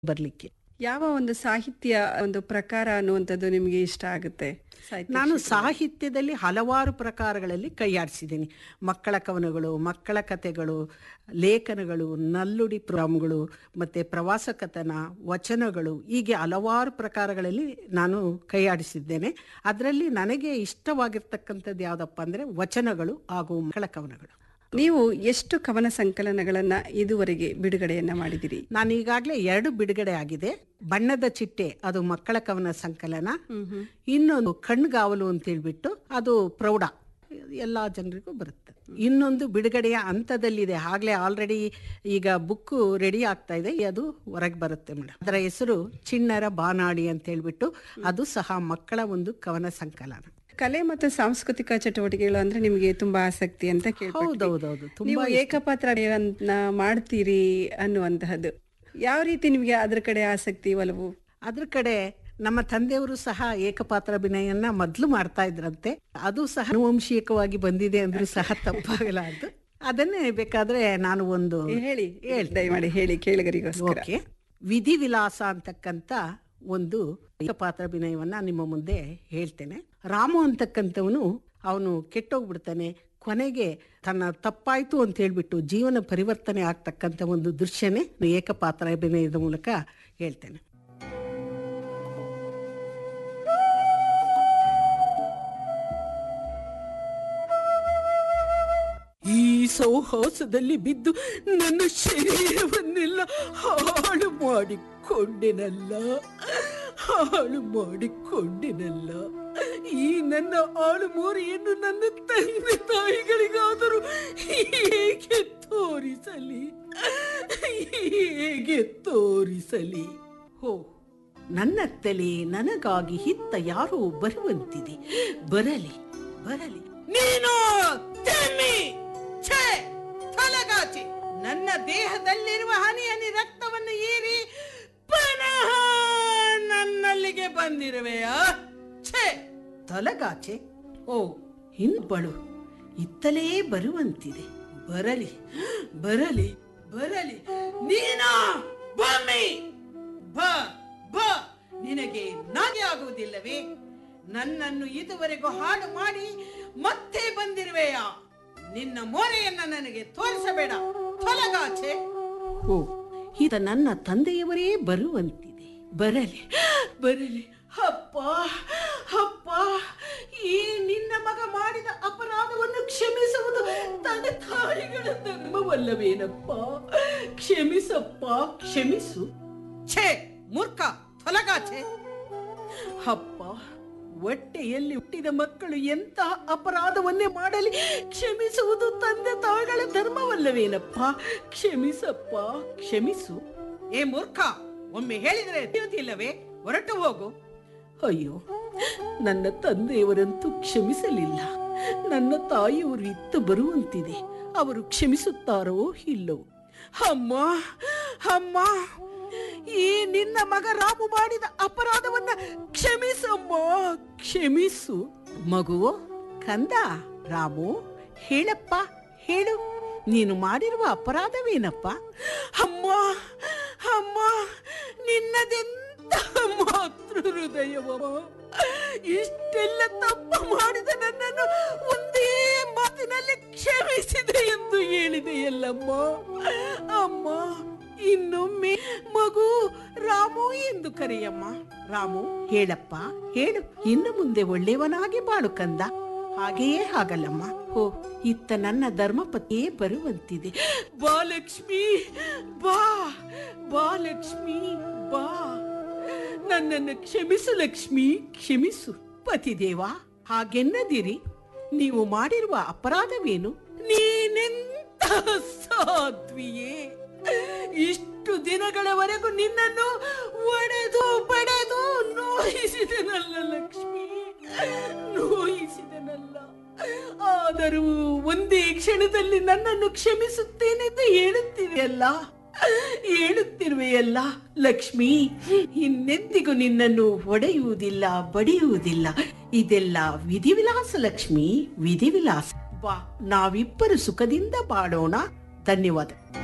ಬರ್ಲಿಕ್ಕೆ ಯಾವ ಒಂದು ಸಾಹಿತ್ಯ ಒಂದು ಪ್ರಕಾರ ಅನ್ನುವಂಥದ್ದು ನಿಮಗೆ ಇಷ್ಟ ಆಗುತ್ತೆ ಸಾಹಿತ್ಯ ನಾನು ಕ್ಷೇತ್ರದಲ್ಲಿ? ಸಾಹಿತ್ಯದಲ್ಲಿ ಹಲವಾರು ಪ್ರಕಾರಗಳಲ್ಲಿ ಕೈಯಾಡಿಸಿದ್ದೀನಿ ಮಕ್ಕಳ ಕವನಗಳು ಮಕ್ಕಳ ಕಥೆಗಳು ಲೇಖನಗಳು ನಲ್ಲುಡಿ ಪ್ರೋಗ್ರಾಮ್ಗಳು ಮತ್ತು ಪ್ರವಾಸ ಕಥನ ವಚನಗಳು ಹೀಗೆ ಹಲವಾರು ಪ್ರಕಾರಗಳಲ್ಲಿ ನಾನು ಕೈಯಾಡಿಸಿದ್ದೇನೆ ಅದರಲ್ಲಿ ನನಗೆ ಇಷ್ಟವಾಗಿರ್ತಕ್ಕಂಥದ್ದು ಯಾವುದಪ್ಪ ಅಂದರೆ ವಚನಗಳು ಹಾಗೂ ಮಕ್ಕಳ ಕವನಗಳು ನೀವು ಎಷ್ಟು ಕವನ ಸಂಕಲನಗಳನ್ನ ಇದುವರೆಗೆ ಬಿಡುಗಡೆಯನ್ನ ಮಾಡಿದಿರಿ ನಾನು ಈಗಾಗಲೇ ಎರಡು ಬಿಡುಗಡೆ ಆಗಿದೆ ಬಣ್ಣದ ಚಿಟ್ಟೆ ಅದು ಮಕ್ಕಳ ಕವನ ಸಂಕಲನ ಇನ್ನೊಂದು ಕಣ್ಗಾವಲು ಅಂತ ಹೇಳ್ಬಿಟ್ಟು ಅದು ಪ್ರೌಢ ಎಲ್ಲ ಜನರಿಗೂ ಬರುತ್ತೆ ಇನ್ನೊಂದು ಬಿಡುಗಡೆಯ ಹಂತದಲ್ಲಿದೆ ಆಗ್ಲೇ ಆಲ್ರೆಡಿ ಈಗ ಬುಕ್ ರೆಡಿ ಆಗ್ತಾ ಇದೆ ಅದು ಹೊರಗೆ ಬರುತ್ತೆ ಮೇಡಮ್ ಅದರ ಹೆಸರು ಚಿಣ್ಣರ ಬಾನಾಡಿ ಅಂತ ಹೇಳ್ಬಿಟ್ಟು ಅದು ಸಹ ಮಕ್ಕಳ ಒಂದು ಕವನ ಸಂಕಲನ ಕಲೆ ಮತ್ತು ಸಾಂಸ್ಕೃತಿಕ ಚಟುವಟಿಕೆಗಳು ಅಂದ್ರೆ ನಿಮಗೆ ತುಂಬಾ ಆಸಕ್ತಿ ಅಂತ ಕೇಳ್ಪಟ್ವಿ. ಹೌದೌದೌದು ನೀವು ತುಂಬಾ ಏಕಪಾತ್ರಗಳನ್ನ ಮಾಡ್ತೀರಿ ಅನ್ನುವಂತಹದ್ದು ಯಾವ ರೀತಿ ನಿಮಗೆ ಅದ್ರ ಕಡೆ ಆಸಕ್ತಿ ಒಲವು ಅದ್ರ ಕಡೆ ನಮ್ಮ ತಂದೆಯವರು ಸಹ ಏಕಪಾತ್ರ ಅಭಿನಯನ ಮೊದಲು ಮಾಡ್ತಾ ಇದ್ರಂತೆ ಅದು ಸಹ ಅನುವಂಶಿಕವಾಗಿ ಬಂದಿದೆ ಅಂದ್ರೂ ಸಹ ತಪ್ಪಾಗಲಾರ್ದು ಅದನ್ನೇ ಬೇಕಾದ್ರೆ ನಾನು ಒಂದು ಹೇಳಿ ದಯಮಾಡಿ ಹೇಳಿ ಕೇಳಿಗರಿಗೋಸ್ಕರ ಓಕೆ ವಿಧಿವಿಲಾಸ ಅಂತಕ್ಕಂಥ ಒಂದು ಏಕಪಾತ್ರ ಅಭಿನಯವನ್ನ ನಿಮ್ಮ ಮುಂದೆ ಹೇಳ್ತೇನೆ ರಾಮು ಅಂತಕ್ಕಂಥವನು ಅವನು ಕೆಟ್ಟೋಗ್ಬಿಡ್ತಾನೆ ಕೊನೆಗೆ ತನ್ನ ತಪ್ಪಾಯ್ತು ಅಂತ ಹೇಳ್ಬಿಟ್ಟು ಜೀವನ ಪರಿವರ್ತನೆ ಆಗ್ತಕ್ಕಂಥ ಒಂದು ದೃಶ್ಯನೇ ಏಕಪಾತ್ರ ಅಭಿನಯದ ಮೂಲಕ ಹೇಳ್ತೇನೆ ಈ ಸೌಹಾಸದಲ್ಲಿ ಬಿದ್ದು ನನ್ನ ಶರೀರವನ್ನೆಲ್ಲ ಹಾಳು ಮಾಡಿಕೊಂಡೆನಲ್ಲ ಹಾಳು ಮಾಡಿಕೊಂಡೆನಲ್ಲ ಈ ನನ್ನ ಆಳು ಮೋರಿಯನ್ನು ನನ್ನ ತಂದೆ ತಾಯಿಗಳಿಗಾದರೂ ಹೇಗೆ ತೋರಿಸಲಿ ಹೇಗೆ ತೋರಿಸಲಿ ಹೋ ನನ್ನ ತಲೆ ನನಗಾಗಿ ಹಿತ್ತ ಯಾರೋ ಬರುವಂತಿದೆ ಬರಲಿ ಬರಲಿ ನೀನು ತೆಮ್ಮಿ! ಛೇ! ತಲಗಾಚೆ ನನ್ನ ದೇಹದಲ್ಲಿರುವ ಹನಿ ಹನಿ ರಕ್ತವನ್ನು ಹೀರಿ ಪುನಃ ನನ್ನಲ್ಲಿಗೆ ಬಂದಿರುವೆಯಾ ಛೇ ತಲಗಾಚೆ ಓ ಹಿಂಬಳು ಇತ್ತಲೇ ಬರುವಂತಿದೆ ಬರಲಿ ಬರಲಿ ಬರಲಿ ನೀನಾ ಬಮ್ಮಿ ಬ ಬ ನಿನಗೆ ನಾಗೆ ಆಗುವುದಿಲ್ಲವೇ ನನ್ನನ್ನು ಇದುವರೆಗೂ ಹಾಳು ಮಾಡಿ ಮತ್ತೆ ಬಂದಿರುವೆಯಾ ನಿನ್ನ ಮೋರೆಯನ್ನ ನನಗೆ ತೋರಿಸಬೇಡ ತೊಲಗಾಚೆ ಓ ಇದ ನನ್ನ ತಂದೆಯವರೇ ಬರುವಂತಿದೆ ಬರಲಿ ಬರಲಿ ಅಪ್ಪ ಅಪ್ಪ ಈ ನಿನ್ನ ಮಗ ಮಾಡಿದ ಅಪರಾಧವನ್ನು ಕ್ಷಮಿಸುವುದು ತನ್ನ ತಾಯಿಗಳ ಧರ್ಮವಲ್ಲವೇನಪ್ಪ ಕ್ಷಮಿಸಪ್ಪ ಕ್ಷಮಿಸು ಛೇ ಮೂರ್ಖ ತೊಲಗಾಚೆ ಅಪ್ಪ ಹೊಟ್ಟೆಯಲ್ಲಿ ಹುಟ್ಟಿದ ಮಕ್ಕಳು ಎಂತಹ ಅಪರಾಧವನ್ನೇ ಮಾಡಲಿ ಕ್ಷಮಿಸುವುದು ತಂದೆ ತಾಯಿಗಳ ಧರ್ಮವಲ್ಲವೇನಪ್ಪ ಕ್ಷಮಿಸಪ್ಪ ಕ್ಷಮಿಸು ಏ ಮೂರ್ಖ ಒಮ್ಮೆ ಹೇಳಿದರೆ ತಿಳಿಯುವುದಿಲ್ಲವೇ ಹೊರಟು ಹೋಗು ಅಯ್ಯೋ ನನ್ನ ತಂದೆಯವರಂತೂ ಕ್ಷಮಿಸಲಿಲ್ಲ ನನ್ನ ತಾಯಿಯವರು ಇತ್ತು ಬರುವಂತಿದೆ ಅವರು ಕ್ಷಮಿಸುತ್ತಾರೋ ಇಲ್ಲವೋ ಅಮ್ಮ ಅಮ್ಮ ಈ ನಿನ್ನ ಮಗ ರಾಮು ಮಾಡಿದ ಅಪರಾಧವನ್ನ ಕ್ಷಮಿಸಮ್ಮ ಕ್ಷಮಿಸು ಮಗು ಕಂದ ರಾಮು ಹೇಳಪ್ಪ ಹೇಳು ನೀನು ಮಾಡಿರುವ ಅಪರಾಧವೇನಪ್ಪ ಅಮ್ಮ ಅಮ್ಮ ನಿನ್ನದೆಂತ ಮಾತೃ ಹೃದಯವಮ್ಮ ಇಷ್ಟೆಲ್ಲ ತಪ್ಪು ಮಾಡಿದ ನನ್ನನ್ನು ಒಂದೇ ಮಾತಿನಲ್ಲಿ ಕ್ಷಮಿಸಿದೆ ಎಂದು ಹೇಳಿದೆಯಲ್ಲಮ್ಮ ಅಮ್ಮ ಇನ್ನೊಮ್ಮೆ ಮಗು ರಾಮು ಎಂದು ಕರೆಯಮ್ಮ ರಾಮು ಹೇಳಪ್ಪ ಹೇಳು ಇನ್ನು ಮುಂದೆ ಒಳ್ಳೆಯವನಾಗಿ ಬಾಳು ಕಂದ ಹಾಗೆಯೇ ಹಾಗಲ್ಲಮ್ಮ ಓ ಇತ್ತ ನನ್ನ ಧರ್ಮಪತಿಯೇ ಬರುವಂತಿದೆ ಬಾ ಲಕ್ಷ್ಮಿ ಬಾ ಬಾ ಲಕ್ಷ್ಮಿ ಬಾ ನನ್ನನ್ನು ಕ್ಷಮಿಸು ಲಕ್ಷ್ಮಿ ಕ್ಷಮಿಸು ಪತಿದೇವ ಹಾಗೆನ್ನದಿರಿ ನೀವು ಮಾಡಿರುವ ಅಪರಾಧವೇನು ನೀನೆಂತ ಸಾಧ್ವಿಯೇ ಇಷ್ಟು ದಿನಗಳವರೆಗೂ ನಿನ್ನನ್ನು ಒಡೆದು ಬಡೆದು ನೋಯಿಸಿದನಲ್ಲ ಲಕ್ಷ್ಮಿ ನೋಯಿಸಿದನಲ್ಲ ಆದರೂ ಒಂದೇ ಕ್ಷಣದಲ್ಲಿ ನನ್ನನ್ನು ಕ್ಷಮಿಸುತ್ತೇನೆಂದು ಹೇಳುತ್ತಿವೆಯಲ್ಲ ಹೇಳುತ್ತಿರುವೆಯಲ್ಲ ಲಕ್ಷ್ಮಿ ಇನ್ನೆಂದಿಗೂ ನಿನ್ನನ್ನು ಒಡೆಯುವುದಿಲ್ಲ ಬಡಿಯುವುದಿಲ್ಲ ಇದೆಲ್ಲ ವಿಧಿವಿಲಾಸ ಲಕ್ಷ್ಮಿ ವಿಧಿವಿಲಾಸ ಬಾ ನಾವಿಬ್ಬರು ಸುಖದಿಂದ ಬಾಳೋಣ ಧನ್ಯವಾದ